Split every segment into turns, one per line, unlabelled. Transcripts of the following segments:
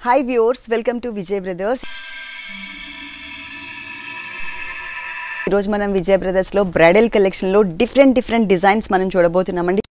hi viewers welcome to Vijay brothers ఈరోజు మనం విజయ్ బ్రదర్స్లో బ్రైడల్ కలెక్షన్లో డిఫరెంట్ డిఫరెంట్ డిజైన్స్ మనం చూడబోతున్నామండి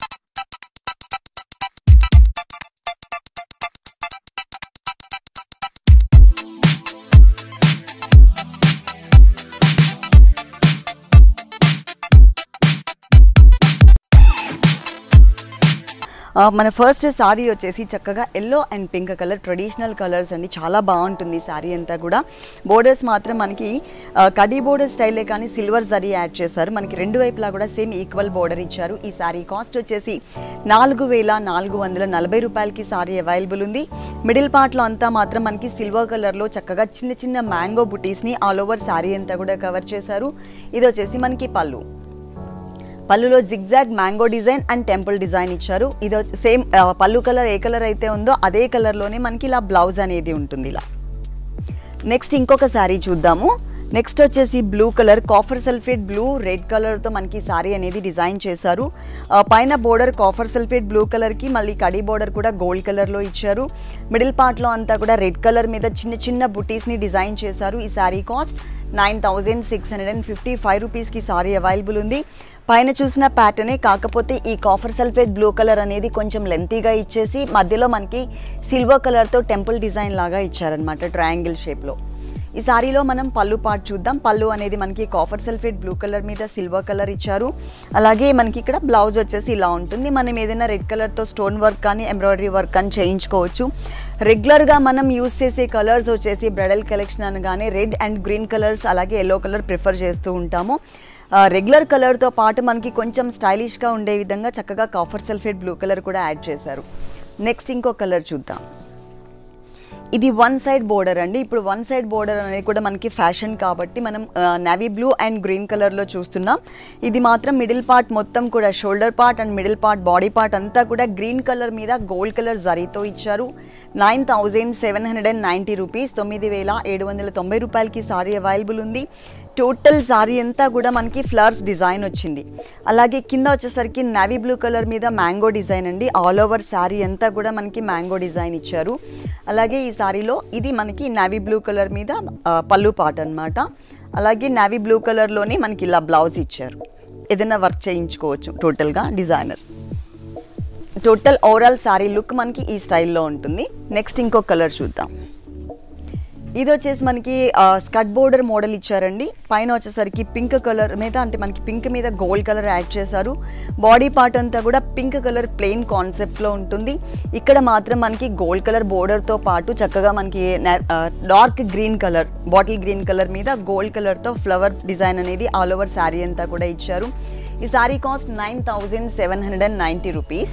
ఆ, మన ఫస్ట్ సారీ వచ్చేసి చక్కగా yellow and pink colour traditional colours అండి చాలా బాగుంటుంది సారీ అంతా కూడా బోర్డర్స్ మాత్రం మనకి ఆ, కడీ బోర్డర్ స్టైలే కానీ సిల్వర్ జరీ యాడ్ చేశారు మనకి రెండు వైపులా కూడా సేమ్ ఈక్వల్ బోర్డర్ ఇచ్చారు ఈ సారీ కాస్ట్ వచ్చేసి నాలుగు వేల నాలుగు వందల నలభై రూపాయలకి సారీ అవైలబుల్ ఉంది మిడిల్ పార్ట్లో అంతా మాత్రం మనకి సిల్వర్ కలర్లో చక్కగా చిన్న చిన్న మ్యాంగో బుటీస్ని ఆల్ ఓవర్ సారీ అంతా కూడా కవర్ చేశారు ఇది వచ్చేసి మనకి పళ్ళు పళ్ళులో zigzag mango design and temple design ఇచ్చారు ఇది వచ్చి- సేమ్ ఆ, పళ్ళు కలర్ ఏ కలర్ అయితే ఉందో అదే కలర్లోనే మనకి ఇలా బ్లౌజ్ అనేది ఉంటుంది ఇలా నెక్స్ట్ ఇంకొక శారీ చూద్దాము నెక్స్ట్ వచ్చేసి blue colour copper sulphate blue red కలర్తో మనకి శారీ అనేది డిజైన్ చేశారు ఆ, పైన బోర్డర్ కాఫర్ సల్ఫేట్ బ్లూ కలర్కి మళ్ళీ కడీ బోర్డర్ కూడా గోల్డ్ కలర్లో ఇచ్చారు మిడిల్ పార్ట్లో అంతా కూడా రెడ్ కలర్ మీద చిన్న చిన్న బుటీస్ని డిజైన్ చేశారు ఈ sari cost nine thousand six hundred and fifty five రూపీస్కి సారీ అవైలబుల్ ఉంది పైన చూసిన ప్యాటర్నే కాకపోతే ఈ కాఫర్ సల్ఫేట్ బ్లూ కలర్ అనేది కొంచెం లెంతీగా ఇచ్చేసి మధ్యలో మనకి సిల్వర్ కలర్తో టెంపుల్ డిజైన్ లాగా ఇచ్చారనమాట ట్రయాంగిల్ షేప్లో ఈ సారీలో మనం పళ్ళు పార్ట్ చూద్దాం పళ్ళు అనేది మనకి కాఫర్ సల్ఫేట్ బ్లూ కలర్ మీద సిల్వర్ కలర్ ఇచ్చారు అలాగే మనకి ఇక్కడ బ్లౌజ్ వచ్చేసి ఇలా ఉంటుంది మనం ఏదైనా రెడ్ కలర్తో స్టోన్ వర్క్ కానీ ఎంబ్రాయిడరీ వర్క్ కానీ చేయించుకోవచ్చు రెగ్యులర్గా మనం యూస్ చేసే కలర్స్ వచ్చేసి బ్రైడల్ కలెక్షన్ అనగానే రెడ్ అండ్ గ్రీన్ కలర్స్ అలాగే ఎల్లో కలర్ ప్రిఫర్ చేస్తూ ఉంటాము రెగ్యులర్ కలర్తో పాటు మనకి కొంచెం స్టైలిష్గా ఉండే విధంగా చక్కగా కాఫర్ సల్ఫేట్ బ్లూ కలర్ కూడా యాడ్ చేశారు నెక్స్ట్ ఇంకో కలర్ చూద్దాం ఇది వన్ సైడ్ బోర్డర్ అండి ఇప్పుడు వన్ సైడ్ బోర్డర్ అనేది కూడా మనకి ఫ్యాషన్ కాబట్టి మనం నావీ బ్లూ అండ్ గ్రీన్ కలర్లో చూస్తున్నాం ఇది మాత్రం మిడిల్ పార్ట్ మొత్తం కూడా shoulder part and middle part body part అంతా కూడా గ్రీన్ కలర్ మీద గోల్డ్ కలర్ జరీతో ఇచ్చారు nine thousand seven hundred and ninety rupees తొమ్మిది వేల ఏడు వందల తొంభై రూపాయలకి సారీ అవైలబుల్ ఉంది టోటల్ సారీ అంతా కూడా మనకి ఫ్లవర్స్ డిజైన్ వచ్చింది అలాగే కింద వచ్చేసరికి నావీ బ్లూ కలర్ మీద మ్యాంగో డిజైన్ అండి ఆల్ ఓవర్ సారీ అంతా కూడా మనకి మ్యాంగో డిజైన్ ఇచ్చారు అలాగే ఈ సారీలో ఇది మనకి నావీ బ్లూ కలర్ మీద ఆ, పళ్ళు పాట అన్నమాట అలాగే నావీ బ్లూ కలర్లోనే మనకి ఇలా బ్లౌజ్ ఇచ్చారు ఏదైనా వర్క్ చేయించుకోవచ్చు టోటల్గా designer total overall sari look మనకి ఈ స్టైల్లో ఉంటుంది నెక్స్ట్ ఇంకో కలర్ చూద్దాం ఇది వచ్చేసి మనకి స్కట్ బోర్డర్ మోడల్ ఇచ్చారండి పైన వచ్చేసరికి పింక్ కలర్ మీద అంటే మనకి పింక్ మీద గోల్డ్ కలర్ యాడ్ చేశారు బాడీ పార్ట్ అంతా కూడా పింక్ కలర్ ప్లెయిన్ కాన్సెప్ట్లో ఉంటుంది ఇక్కడ మాత్రం మనకి గోల్డ్ కలర్ బోర్డర్తో పాటు చక్కగా మనకి dark green colour bottle green colour మీద గోల్డ్ కలర్తో ఫ్లవర్ డిజైన్ అనేది ఆల్ ఓవర్ శారీ అంతా కూడా ఇచ్చారు ఈ sari cost nine thousand seven hundred and ninety rupees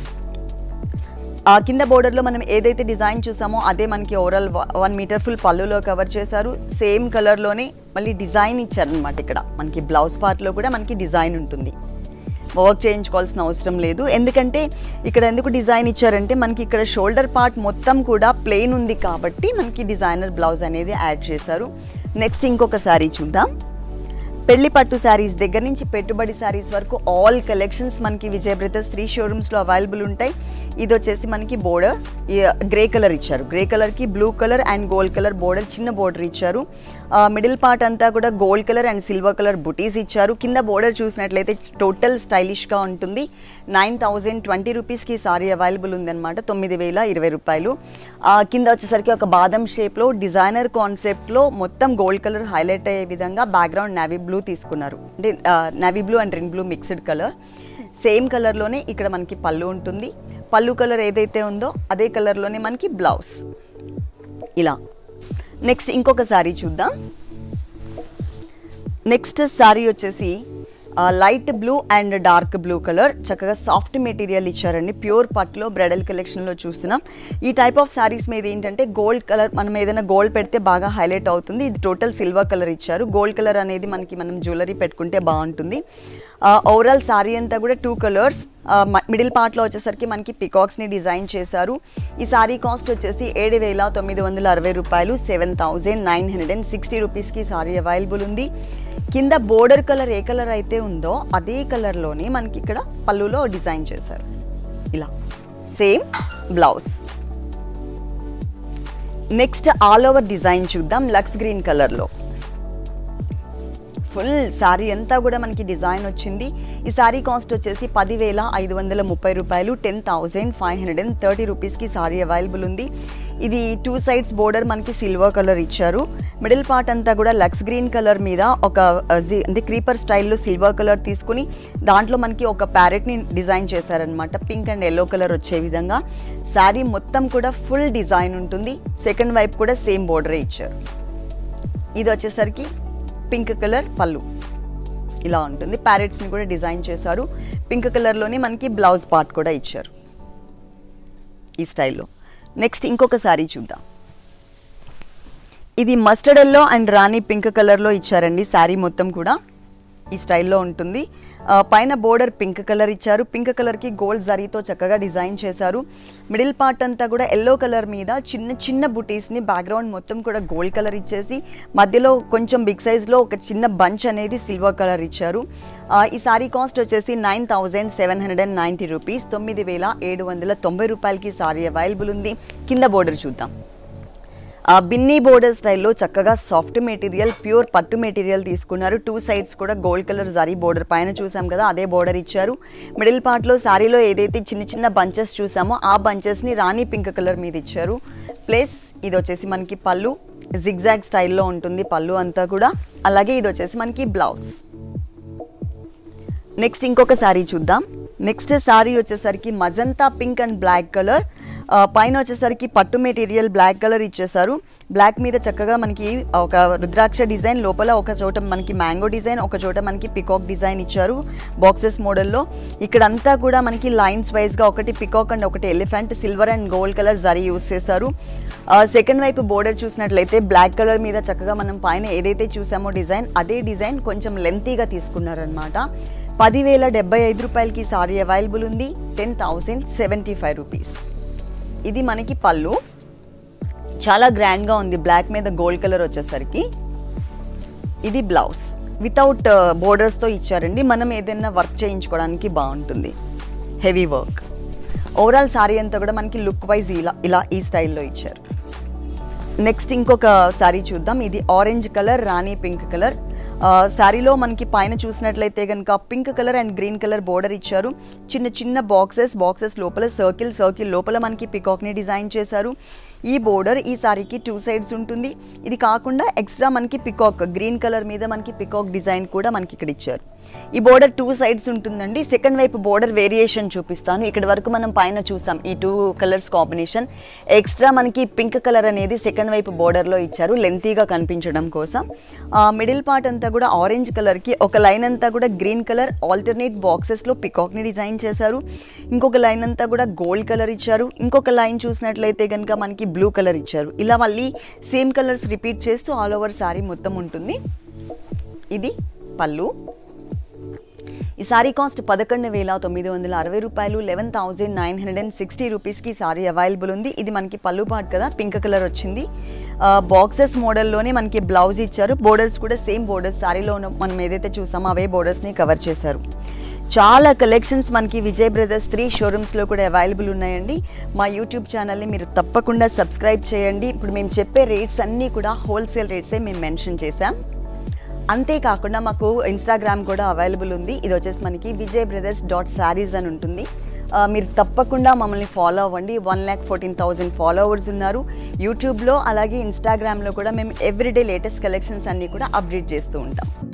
ఆ కింద బోర్డర్లో మనం ఏదైతే డిజైన్ చూసామో అదే మనకి ఓవరాల్ వన్ మీటర్ ఫుల్ పళ్ళులో కవర్ చేశారు సేమ్ కలర్లోనే మళ్ళీ డిజైన్ ఇచ్చారనమాట ఇక్కడ మనకి బ్లౌజ్ పార్ట్లో కూడా మనకి డిజైన్ ఉంటుంది వర్క్ చేయించుకోవాల్సిన అవసరం లేదు ఎందుకంటే ఇక్కడ ఎందుకు డిజైన్ ఇచ్చారంటే మనకి ఇక్కడ షోల్డర్ పార్ట్ మొత్తం కూడా ప్లెయిన్ ఉంది కాబట్టి మనకి డిజైనర్ బ్లౌజ్ అనేది యాడ్ చేశారు నెక్స్ట్ ఇంకొక శారీ చూద్దాం పెళ్లి పట్టు శారీస్ దగ్గర నుంచి పెట్టుబడి శారీస్ వరకు ఆల్ కలెక్షన్స్ మనకి విజయ బ్రదర్స్ త్రీ షోరూమ్స్లో అవైలబుల్ ఉంటాయి ఇది వచ్చేసి మనకి బోర్డర్ గ్రే కలర్ ఇచ్చారు గ్రే కలర్కి blue colour and gold colour border చిన్న బోర్డర్ ఇచ్చారు మిడిల్ పార్ట్ అంతా కూడా gold colour and silver colour బుటీస్ ఇచ్చారు కింద బోర్డర్ చూసినట్లయితే టోటల్ స్టైలిష్గా ఉంటుంది నైన్ థౌజండ్ ట్వంటీ రూపీస్కి సారీ అవైలబుల్ ఉందన్నమాట తొమ్మిది వేల ఇరవై రూపాయలు ఆ, కింద వచ్చేసరికి ఒక బాదం షేప్లో డిజైనర్ కాన్సెప్ట్లో మొత్తం గోల్డ్ కలర్ హైలైట్ అయ్యే విధంగా బ్యాక్గ్రౌండ్ నావీ బ్లూ తీసుకున్నారు అంటే navy blue and ring blue mixed colour same కలర్లోనే ఇక్కడ మనకి పళ్ళు ఉంటుంది పళ్ళు కలర్ ఏదైతే ఉందో అదే కలర్లోనే మనకి బ్లౌజ్ ఇలా నెక్స్ట్ ఇంకొక శారీ చూద్దాం నెక్స్ట్ శారీ వచ్చేసి light blue and dark blue colour చక్కగా సాఫ్ట్ మెటీరియల్ ఇచ్చారండి ప్యూర్ పట్టులో బ్రైడల్ కలెక్షన్లో చూస్తున్నాం ఈ టైప్ ఆఫ్ శారీస్ మీద ఏంటంటే గోల్డ్ కలర్ మనం ఏదైనా గోల్డ్ పెడితే బాగా హైలైట్ అవుతుంది ఇది టోటల్ సిల్వర్ కలర్ ఇచ్చారు గోల్డ్ కలర్ అనేది మనకి మనం జ్యువెలరీ పెట్టుకుంటే బాగుంటుంది ఓవరాల్ శారీ అంతా కూడా టూ కలర్స్ మిడిల్ పార్ట్లో వచ్చేసరికి మనకి పికాక్స్ని డిజైన్ చేశారు ఈ శారీ కాస్ట్ వచ్చేసి ఏడు వేల తొమ్మిది వందల అరవై రూపాయలు seven thousand nine hundred and sixty రూపీస్కి సారీ అవైలబుల్ ఉంది కింద బోర్డర్ కలర్ ఏ కలర్ అయితే ఉందో అదే కలర్లోనే మనకి ఇక్కడ పళ్ళులో డిజైన్ చేశారు ఇలా same blouse next all over design చూద్దాం లక్స్ గ్రీన్ కలర్లో ఫుల్ శారీ అంతా కూడా మనకి డిజైన్ వచ్చింది ఈ శారీ కాస్ట్ వచ్చేసి పదివేల ఐదు వందల ముప్పై రూపాయలు ten thousand five hundred and thirty రూపీస్కి శారీ అవైలబుల్ ఉంది ఇది టూ సైడ్స్ బోర్డర్ మనకి సిల్వర్ కలర్ ఇచ్చారు మిడిల్ పార్ట్ అంతా కూడా లక్స్ గ్రీన్ కలర్ మీద ఒక uh, జి- అంటే క్రీపర్ స్టైల్లో సిల్వర్ కలర్ తీసుకుని దాంట్లో మనకి ఒక ప్యారెట్ని డిజైన్ చేశారనమాట పింక్ అండ్ ఎల్లో కలర్ వచ్చే విధంగా శారీ మొత్తం కూడా ఫుల్ డిజైన్ ఉంటుంది సెకండ్ వైపు కూడా సేమ్ బోర్డరే ఇచ్చారు ఇది వచ్చేసరికి పింక్ కలర్ పళ్ళు ఇలా ఉంటుంది ప్యారెట్స్ని కూడా డిజైన్ చేశారు పింక్ కలర్లోనే మనకి బ్లౌజ్ పార్ట్ కూడా ఇచ్చారు ఈ స్టైల్లో నెక్స్ట్ ఇంకొక శారీ చూద్దాం ఇది mustard yellow and rani pink కలర్లో ఇచ్చారండి శారీ మొత్తం కూడా ఈ స్టైల్లో ఉంటుంది ఆ, పైన బోర్డర్ పింక్ కలర్ ఇచ్చారు పింక్ కలర్కి గోల్డ్ జరీతో చక్కగా డిజైన్ చేశారు మిడిల్ పార్ట్ అంతా కూడా ఎల్లో కలర్ మీద చిన్న చిన్న బుటీస్ని బ్యాక్గ్రౌండ్ మొత్తం కూడా గోల్డ్ కలర్ ఇచ్చేసి మధ్యలో కొంచెం బిగ్ సైజ్లో ఒక చిన్న బంచ్ అనేది సిల్వర్ కలర్ ఇచ్చారు ఆ, ఈ సారీ కాస్ట్ వచ్చేసి nine thousand seven hundred and ninety rupees తొమ్మిది వేల ఏడు వందల తొంభై రూపాయలకి సారీ అవైలబుల్ ఉంది కింద బోర్డర్ చూద్దాం ఆ బిన్నీ బోర్డర్ స్టైల్లో చక్కగా సాఫ్ట్ మెటీరియల్ ప్యూర్ పట్టు మెటీరియల్ తీసుకున్నారు టూ సైడ్స్ కూడా గోల్డ్ కలర్ జరీ బోర్డర్ పైన చూసాం కదా అదే బోర్డర్ ఇచ్చారు మిడిల్ పార్ట్లో శారీలో ఏదైతే చిన్న చిన్న బంచెస్ చూసామో ఆ బంచెస్ని రాణి పింక్ కలర్ మీద ఇచ్చారు ప్లస్ ఇది వచ్చేసి మనకి పళ్ళు జిగ్జాగ్ స్టైల్లో ఉంటుంది పళ్ళు అంతా కూడా అలాగే ఇది వచ్చేసి మనకి బ్లౌజ్ నెక్స్ట్ ఇంకొక శారీ చూద్దాం నెక్స్ట్ శారీ వచ్చేసరికి magenta pink and black colour ఆ, పైన వచ్చేసరికి పట్టు మెటీరియల్ బ్లాక్ కలర్ ఇచ్చేసారు బ్లాక్ మీద చక్కగా మనకి ఒక రుద్రాక్ష డిజైన్ లోపల ఒక చోట మనకి మ్యాంగో డిజైన్ ఒక చోట మనకి పికాక్ డిజైన్ ఇచ్చారు బాక్సెస్ మోడల్లో ఇక్కడంతా కూడా మనకి లైన్స్ వైజ్గా ఒకటి పికాక్ అండ్ ఒకటి elephant silver and gold colour zari use చేశారు సెకండ్ వైపు బోర్డర్ చూసినట్లయితే బ్లాక్ కలర్ మీద చక్కగా మనం పైన ఏదైతే చూసామో డిజైన్ అదే డిజైన్ కొంచెం లెంతీగా తీసుకున్నారనమాట పదివేల డెబ్బై ఐదు రూపాయలకి సారీ అవైలబుల్ ఉంది ten thousand seventy five rupees ఇది మనకి పళ్ళు చాలా గ్రాండ్గా ఉంది బ్లాక్ మీద గోల్డ్ కలర్ వచ్చేసరికి ఇది బ్లౌజ్ వితౌట్ బోర్డర్స్తో ఇచ్చారండి మనం ఏదైనా వర్క్ చేయించుకోవడానికి బాగుంటుంది హెవీ వర్క్ ఓవరాల్ సారీ అంతా కూడా మనకి లుక్ వైజ్ ఇలా ఇలా ఈ స్టైల్లో ఇచ్చారు నెక్స్ట్ ఇంకొక శారీ చూద్దాం ఇది orange colour rani pink colour శారీలో మనకి పైన చూసినట్లయితే కనుక pink colour and green colour border ఇచ్చారు చిన్న చిన్న బాక్సెస్ బాక్సెస్ లోపల సర్కిల్ సర్కిల్ లోపల మనకి పికాక్ని డిజైన్ చేశారు ఈ బోర్డర్ ఈ సారీకి టూ సైడ్స్ ఉంటుంది ఇది కాకుండా ఎక్స్ట్రా మనకి పికాక్ గ్రీన్ కలర్ మీద మనకి పికాక్ డిజైన్ కూడా మనకి ఇక్కడ ఇచ్చారు ఈ బోర్డర్ టూ సైడ్స్ ఉంటుందండి సెకండ్ వైపు బోర్డర్ వేరియేషన్ చూపిస్తాను ఇక్కడ వరకు మనం పైన చూసాం ఈ టూ కలర్స్ కాంబినేషన్ ఎక్స్ట్రా మనకి పింక్ కలర్ అనేది సెకండ్ వైపు బోర్డర్లో ఇచ్చారు లెంతీగా కనిపించడం కోసం మిడిల్ పార్ట్ అంతా కూడా ఆరెంజ్ కలర్కి ఒక లైన్ అంతా కూడా గ్రీన్ కలర్ ఆల్టర్నేట్ బాక్సెస్లో పికాక్ని డిజైన్ చేశారు ఇంకొక లైన్ అంతా కూడా గోల్డ్ కలర్ ఇచ్చారు ఇంకొక లైన్ చూసినట్లయితే కనుక మనకి బ్లూ కలర్ ఇచ్చారు ఇలా మళ్ళీ సేమ్ కలర్స్ రిపీట్ చేస్తూ ఆల్ ఓవర్ శారీ మొత్తం ఉంటుంది ఇది పళ్ళు ఈ సారీ కాస్ట్ పదకొండు వేల తొమ్మిది వందల అరవై రూపాయలు eleven thousand nine hundred and sixty రూపీస్కి సారీ అవైలబుల్ ఉంది ఇది మనకి పళ్ళు పాట్ కదా పింక్ కలర్ వచ్చింది బాక్సెస్ మోడల్లోనే మనకి బ్లౌజ్ ఇచ్చారు బోర్డర్స్ కూడా సేమ్ బోర్డర్స్ సారీలో ఉన్న మనం ఏదైతే చూసామో అవే బోర్డర్స్ని కవర్ చేశారు చాలా కలెక్షన్స్ మనకి విజయ్ బ్రదర్స్ త్రీ షోరూమ్స్లో కూడా అవైలబుల్ ఉన్నాయండి మా యూట్యూబ్ ఛానల్ని మీరు తప్పకుండా సబ్స్క్రైబ్ చేయండి ఇప్పుడు మేము చెప్పే రేట్స్ అన్నీ కూడా హోల్సేల్ రేట్సే మేము మెన్షన్ చేశాం అంతేకాకుండా మాకు ఇన్స్టాగ్రామ్ కూడా అవైలబుల్ ఉంది ఇది వచ్చేసి మనకి విజయ్ బ్రదర్స్ డాట్ శారీస్ అని ఉంటుంది ఆ, మీరు తప్పకుండా మమ్మల్ని ఫాలో అవ్వండి one lakh fourteen thousand followers ఉన్నారు యూట్యూబ్లో అలాగే ఇన్స్టాగ్రామ్లో కూడా మేము ఎవ్రీడే లేటెస్ట్ కలెక్షన్స్ అన్నీ కూడా అప్డేట్ చేస్తూ ఉంటాం